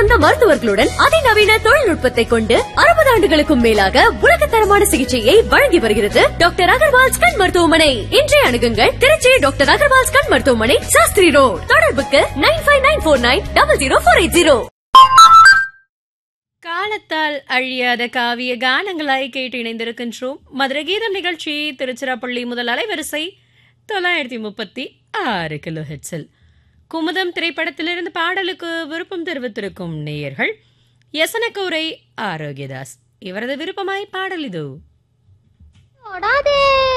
சிறந்த மருத்துவர்களுடன் அதிநவீன தொழில்நுட்பத்தை கொண்டு அறுபது ஆண்டுகளுக்கும் மேலாக உலகத்தரமான சிகிச்சையை வழங்கி வருகிறது டாக்டர் அகர்வால்ஸ் கண் மருத்துவமனை இன்றைய அணுகுங்கள் திருச்சி டாக்டர் அகர்வால்ஸ் கண் மருத்துவமனை சாஸ்திரி ரோட் தொடர்புக்கு nine five nine four nine double zero four eight zero காலத்தால் அழியாத காவிய கானங்களாய் கேட்டு இணைந்திருக்கின்றோம் மதுரை கீதம் நிகழ்ச்சி திருச்சிராப்பள்ளி முதல் அலைவரிசை தொள்ளாயிரத்தி முப்பத்தி ஆறு கிலோ ஹெட்ஸில் குமுதம் திரைப்படத்திலிருந்து பாடலுக்கு விருப்பம் தெரிவித்திருக்கும் நேயர்கள் யசனக்கூரை ஆரோக்கியதாஸ் இவரது விருப்பமாய் பாடல் இது தொடாதே